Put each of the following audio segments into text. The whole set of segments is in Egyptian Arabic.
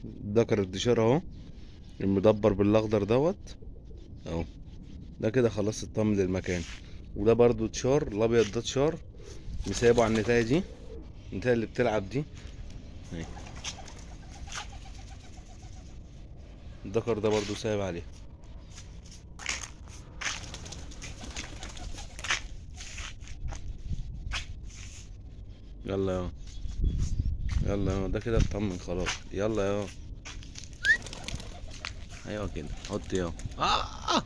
ذكر الدشار اهو المدبر بالاخضر دوت اهو ده كده خلاص اطمن للمكان وده برضو تشار الابيض ده تشار مسايبه على النتايه دي النتايه اللي بتلعب دي اهي الذكر ده برضو سايب عليه يلا يا يلا يا ده كده اطمن خلاص يلا يا ايوه كده حط يا آه!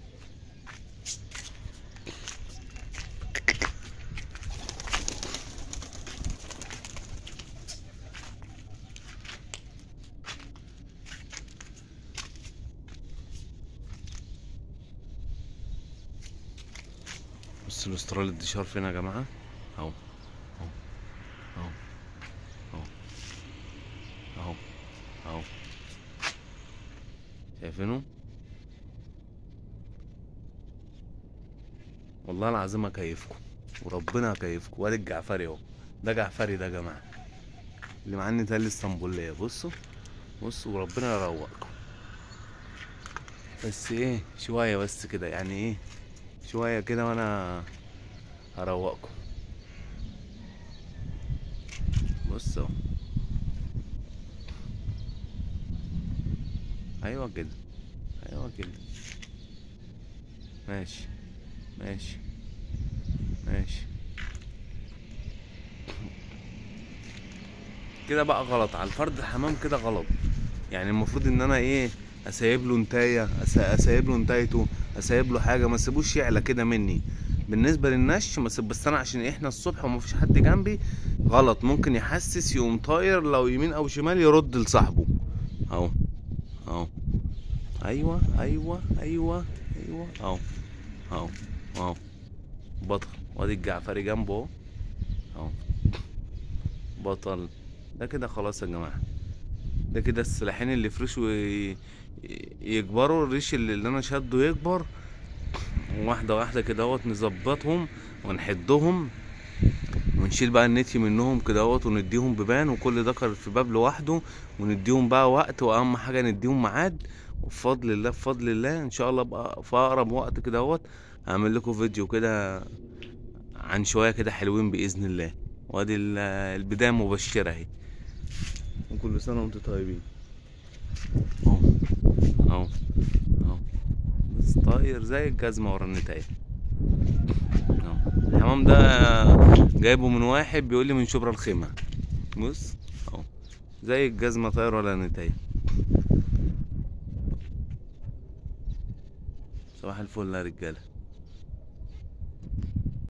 بص الاسترال الدشار فين يا جماعه اهو اهو اهو اهو اهو اهو شايفينه والله العظيم هكيفكم وربنا هكيفكم وادي الجعفري اهو ده جعفري ده يا جماعه اللي معاه النتال الاسطنبوليه بصوا بصوا وربنا يروقكم بس ايه شويه بس كده يعني ايه شويه كده وانا هروقكم بص اهو ايوه كده ايوه كده ماشي ماشي ماشي كده بقى غلط على الفرد الحمام كده غلط يعني المفروض ان انا ايه اسيب له نتايه أس- اسيب له نتايته اسيب له حاجه ما اسيبوش يعلى كده مني بالنسبه للنش ما اسيب بس انا عشان احنا الصبح وما فيش حد جنبي غلط ممكن يحسس يقوم طاير لو يمين او شمال يرد لصاحبه اهو اهو ايوه ايوه ايوه ايوه اهو اهو اهو بطل وادي الجعفري جنبه اهو اهو بطل ده كده خلاص يا جماعه ده كده السلاحين اللي يفرشوا ي- يكبروا الريش اللي اللي انا شده يكبر واحده واحده كده اهوت نظبطهم ونحدهم ونشيل بقى النتي منهم كده اهوت ونديهم ببان وكل ذكر في باب لوحده ونديهم بقى وقت واهم حاجه نديهم ميعاد وبفضل الله بفضل الله ان شاء الله بقى في اقرب وقت كده اهوت هعمل لكم فيديو كده عن شويه كده حلوين باذن الله وادي ال- البدايه مبشره اهي وكل سنه وانتم طيبين اهو اهو اهو بس طاير زي الجزمه ورا النتايه اهو الحمام ده جايبه من واحد بيقول لي من شبرا الخيمه بص اهو زي الجزمه طاير ولا نتايه صباح الفل يا رجاله